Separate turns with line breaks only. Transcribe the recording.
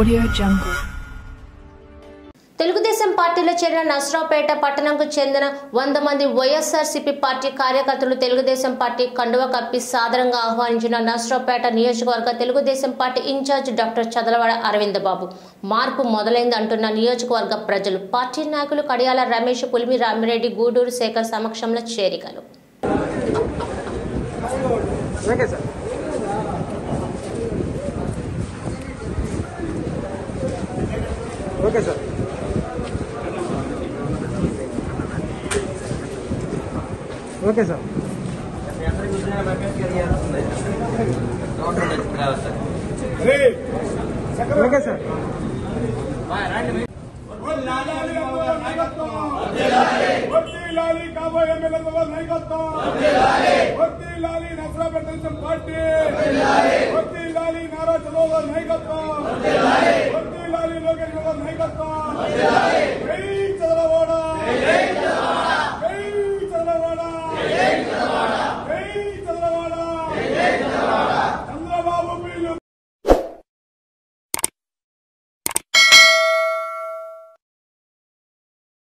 Audio Jungle.
Telugu Desam పార్టీలో చేరిన నస్రావుపేట పట్టణంకు చెందిన వంద మంది వైఎస్ఆర్సీపీ పార్టీ కార్యకర్తలు తెలుగుదేశం పార్టీ కండువ కప్పి సాదరంగా ఆహ్వానించిన నస్రావుపేట నియోజకవర్గ Telugu Desam party incharge doctor Chadalavada Aravind Babu మార్పు మొదలైంది అంటున్న నియోజకవర్గ ప్రజలు పార్టీ నాయకులు కడియాల రమేష్ పులిమి రామిరెడ్డి గూడూరు శేఖర్ సమక్షంలో చేరికలు
okay sir okay sir okay sir okay sir
వర్తిల్లాలి కాబోయే ఎమ్మెల్యే బాబా నాయకత్వం వర్తిల్లాలి నసరాపేట తెలుగుదేశం పార్టీ వర్తిల్లాలి నారా చంద్రబాబు నాయకత్వం